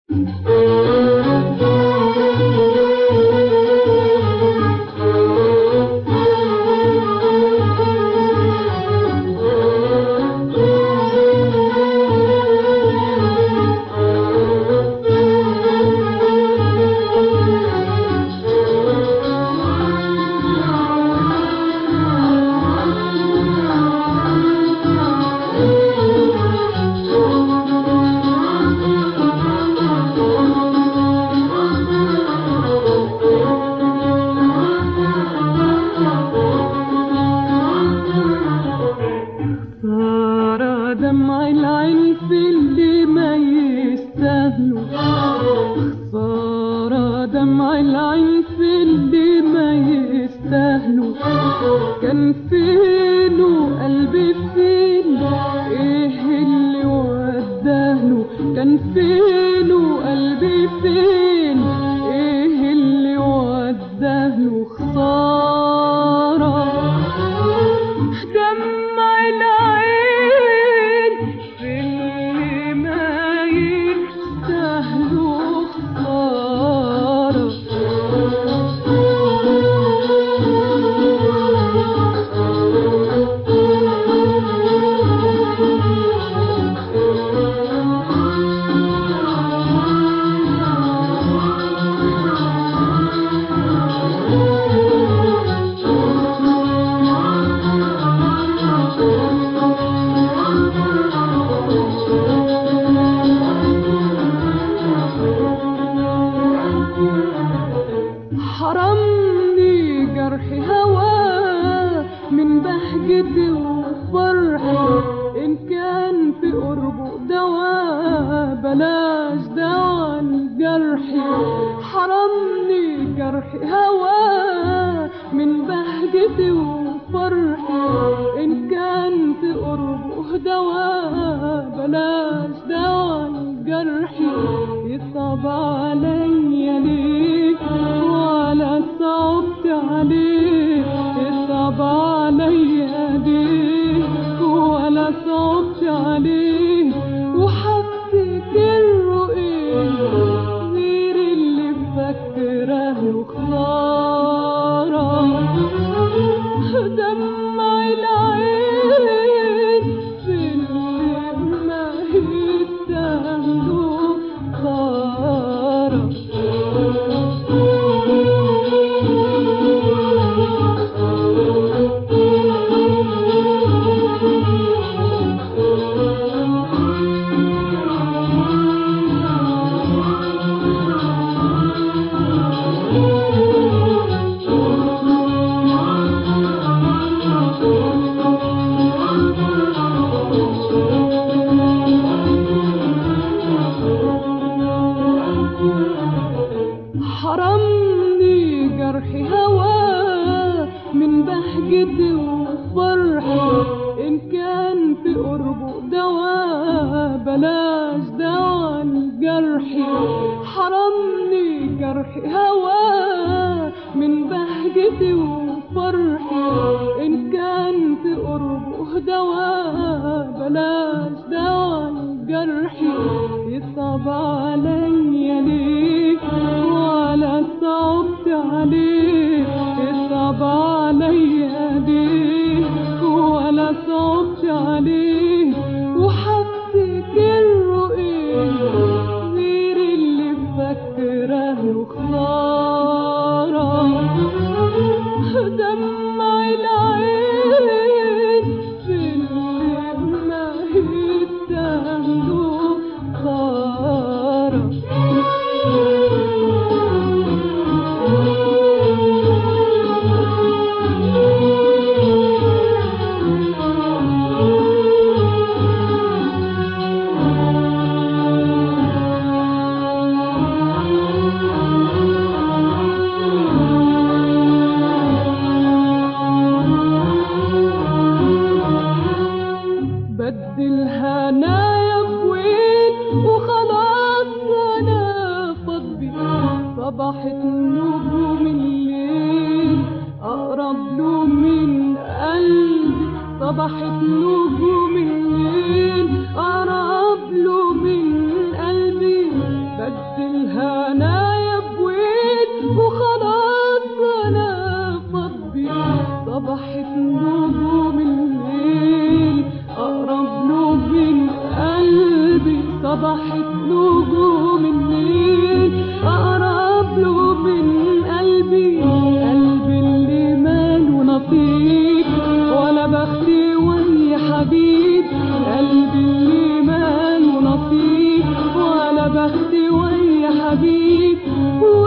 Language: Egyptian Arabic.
صار دمع العين في اللي ما يستاهلوا صار دمع العين في اللي ما يستاهلوا كان فين وقلبي فين ايه اللي وداهله كان فين وقلبي فين ايه اللي وداهله خساره دمع العين في اللي ما يستاهلوا خسارة حرمني جرح هواه من بهجتي وفرحي إن كان في قربه دواء بلاش دوا الجرح حرمني جرح هواه من بهجتي وفرحي إن كان في قربه دواء بلاش دوا الجرح يصعب عليا ليك ولا صعبت عليك يصعب عليا ليك ولا صعبت عليك وهفتكر ايه غير اللي فاكراه وخسارة دمع العين في اللي ما يستاهلوا خسارة حرمني جرح هواه من بهجتي وفرحي إن كان في قربه دواء بلاش دوا الجرح حرمني جرح هواه من بهجتي وفرحي إن كان في قربه دواء بلاش دوا الجرح يصعب عليا ليك ولا صعبت عليك يصعب عليا ليك ولا صعبت عليك وهفتكر ايه غير اللي فاكراه وخسارة دمع العين في اللي ما يستاهلوا خسارة بدل هنايا بوين وخلاص انا فضي صبحت نجوم الليل اقرب له من قلبي صبحت نجوم الليل اقرب له من قلبي قد الهنايا بوين وخلاص انا فضي صبحت نجوم الليل اقرب له من قلبي صبحت نجوم الليل اقرب له من قلبي قلبي اللي ماله نصيب ولا بختي ويا حبيب قلبي اللي ماله نصيب ولا بختي ويا حبيب